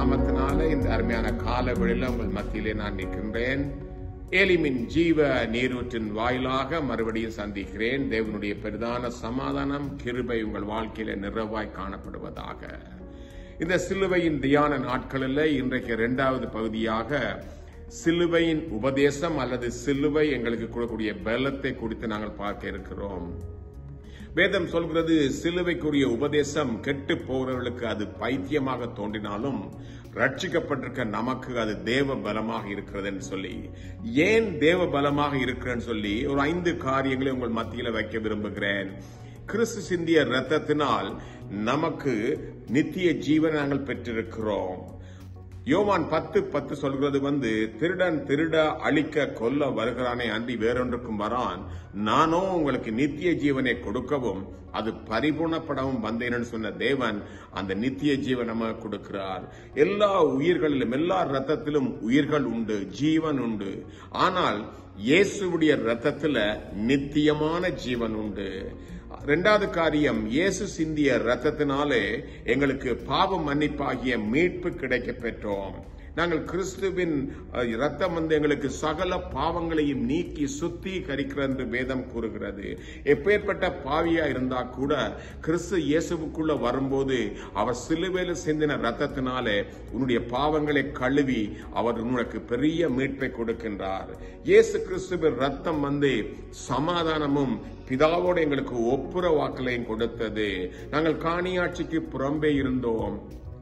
நாமத்தினால இந்த அருமையான கால வேளையில உங்கள் மத்தியிலே நான் நிற்கின்றேன் ஏலிமின் ஜீவ நீரூற்றின் வாயிலாக மறுபடியும் சந்திக்கிறேன் தேவனுடைய பெரிதான சமாதானம் கிருபை உங்கள் வாழ்க்கையில நிறைவாய் காணப்படுவதாக இந்த சிலுவையின் தியான நாட்களில் இன்றைக்கு இரண்டாவது பகுதியாக சிலுவையின் உபதேசம் அல்லது சிலுவை எங்களுக்கு கொடுக்கக்கூடிய பலத்தை குறித்து நாங்கள் பார்க்க இருக்கிறோம் வேதம் சொல்கிறது சிலுவைக்குரிய உபதேசம் கெட்டு போகிறவர்களுக்கு அது பைத்தியமாக தோன்றினாலும் ரட்சிக்கப்பட்டிருக்க நமக்கு அது தேவ பலமாக இருக்கிறதுன்னு சொல்லி ஏன் தேவ பலமாக இருக்கிறேன்னு சொல்லி ஒரு ஐந்து காரியங்களை உங்கள் மத்தியில வைக்க விரும்புகிறேன் கிறிஸ்து சிந்திய ரத்தத்தினால் நமக்கு நித்திய ஜீவனை நாங்கள் பெற்றிருக்கிறோம் யோவான் பத்து பத்து சொல்கிறது வந்து திருடன் திருட அழிக்க கொல்ல வருகிறானே அன்றி வேறொன்றுக்கும் வரான் நானோ உங்களுக்கு நித்திய ஜீவனை கொடுக்கவும் அது பரிபூர்ணப்படவும் வந்தேன்னு சொன்ன தேவன் அந்த நித்திய ஜீவன் நம்ம கொடுக்கிறார் எல்லா உயிர்களிலும் எல்லா ரத்தத்திலும் உயிர்கள் உண்டு ஜீவன் உண்டு ஆனால் இயேசுவுடைய ரத்தத்துல நித்தியமான ஜீவன் உண்டு ரெண்டாவது காரியம் இயேசு சிந்திய ரத்தத்தினாலே எங்களுக்கு பாவ மன்னிப்பாகிய மீட்பு கிடைக்க பெற்றோம் நாங்கள் கிறிஸ்துவின் ரத்தம் வந்து எங்களுக்கு சகல பாவங்களையும் நீக்கி சுத்திகரிக்கிறது என்று வேதம் கூறுகிறது எப்பேற்பட்ட பாவியா இருந்தா கூட கிறிஸ்து இயேசுவுக்குள்ள வரும்போது அவர் சிலுவையில் சிந்தின ரத்தத்தினாலே உன்னுடைய பாவங்களை கழுவி அவர் உனக்கு பெரிய மீட்பை கொடுக்கின்றார் இயேசு கிறிஸ்துவின் ரத்தம் வந்து சமாதானமும் பிதாவோடு எங்களுக்கு ஒப்புர வாக்கலையும் கொடுத்தது நாங்கள் காணியாட்சிக்கு புறம்பே இருந்தோம்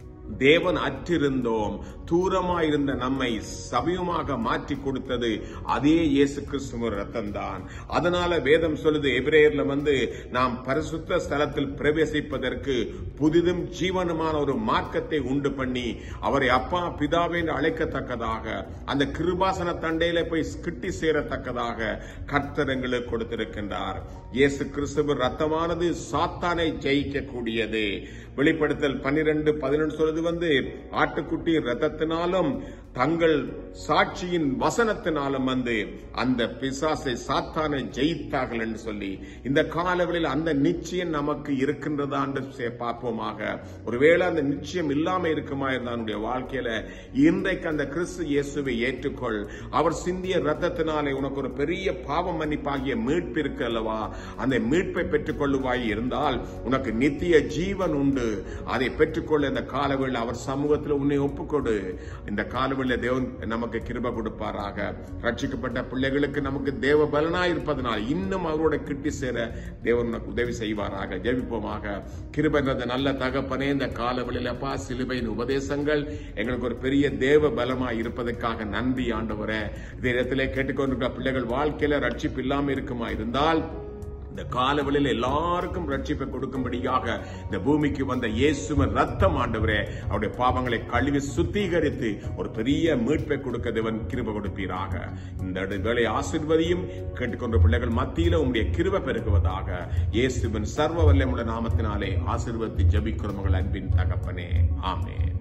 தேவன் அற்றிருந்தோம் தூரமாயிருந்த நம்மை சமயமாக மாற்றி கொடுத்தது அதே இயேசு கிறிஸ்துவ ரத்தம் தான் அதனால வேதம் சொல்லுது எபிரேயர்ல வந்து நாம் பரிசுத்த ஸ்தலத்தில் பிரவேசிப்பதற்கு புதிதும் ஜீவனுமான ஒரு மார்க்கத்தை உண்டு பண்ணி அவரை அப்பா பிதாவே என்று அழைக்கத்தக்கதாக அந்த கிருபாசன தண்டையில போய் கிட்டி சேரத்தக்கதாக கர்த்தர் எங்களுக்கு கொடுத்திருக்கின்றார் இயேசு கிறிஸ்துவ ரத்தமானது சாத்தானை ஜெயிக்க கூடியது வெளிப்படுத்தல் பன்னிரண்டு பதினொன்று சொல்றது வந்து ஆட்டுக்குட்டி ரத்தத்தினாலும் தங்கள் சாட்சியின் வசனத்தினாலும் வந்து அந்த பிசாசை சாத்தானை ஜெயித்தார்கள் என்று சொல்லி இந்த காலங்களில் அந்த நிச்சயம் நமக்கு இருக்கின்றதா என்று பார்ப்போமாக ஒருவேளை அந்த நிச்சயம் இல்லாம இருக்குமா இருந்தானுடைய வாழ்க்கையில இன்றைக்கு அந்த கிறிஸ்து இயேசுவை ஏற்றுக்கொள் அவர் சிந்திய ரத்தத்தினாலே உனக்கு ஒரு பெரிய பாவ மன்னிப்பாகிய மீட்பு இருக்கு அல்லவா அந்த மீட்பை பெற்றுக் கொள்ளுவாய் இருந்தால் உனக்கு நித்திய ஜீவன் உண்டு அதை பெற்றுக்கொள்ள இந்த காலவில் அவர் சமூகத்தில் உன்னை ஒப்புக்கொடு இந்த காலவில் தேவன் நமக்கு கிருப கொடுப்பாராக ரட்சிக்கப்பட்ட பிள்ளைகளுக்கு நமக்கு தேவ பலனா இருப்பதனால் இன்னும் அவரோட கிட்டி சேர தேவன் உனக்கு உதவி செய்வாராக ஜெபிப்போமாக கிருப என்ற நல்ல தகப்பனே இந்த காலவெளியில அப்பா சிலுவையின் உபதேசங்கள் எங்களுக்கு ஒரு பெரிய தேவ பலமா இருப்பதற்காக நன்றி ஆண்டவரே இந்த இடத்திலே கேட்டுக்கொண்டிருக்கிற பிள்ளைகள் வாழ்க்கையில ரட்சிப்பு இல்லாம இருக்குமா இருந்தால் இந்த காலவெளியில் எல்லாருக்கும் ரட்சிப்பை கொடுக்கும்படியாக இந்த பூமிக்கு வந்த இயேசுவன் ரத்தம் ஆண்டவரே அவருடைய பாவங்களை கழுவி சுத்திகரித்து ஒரு பெரிய மீட்பை கொடுக்க தேவன் கிருப கொடுப்பீராக இந்த வேலை ஆசிர்வதியும் கேட்டுக்கொண்ட பிள்ளைகள் மத்தியில உங்களுடைய கிருப பெருகுவதாக இயேசுவின் சர்வ வல்லமுள்ள நாமத்தினாலே ஆசிர்வதி ஜபிக்கிறவங்கள் அன்பின் தகப்பனே ஆமேன்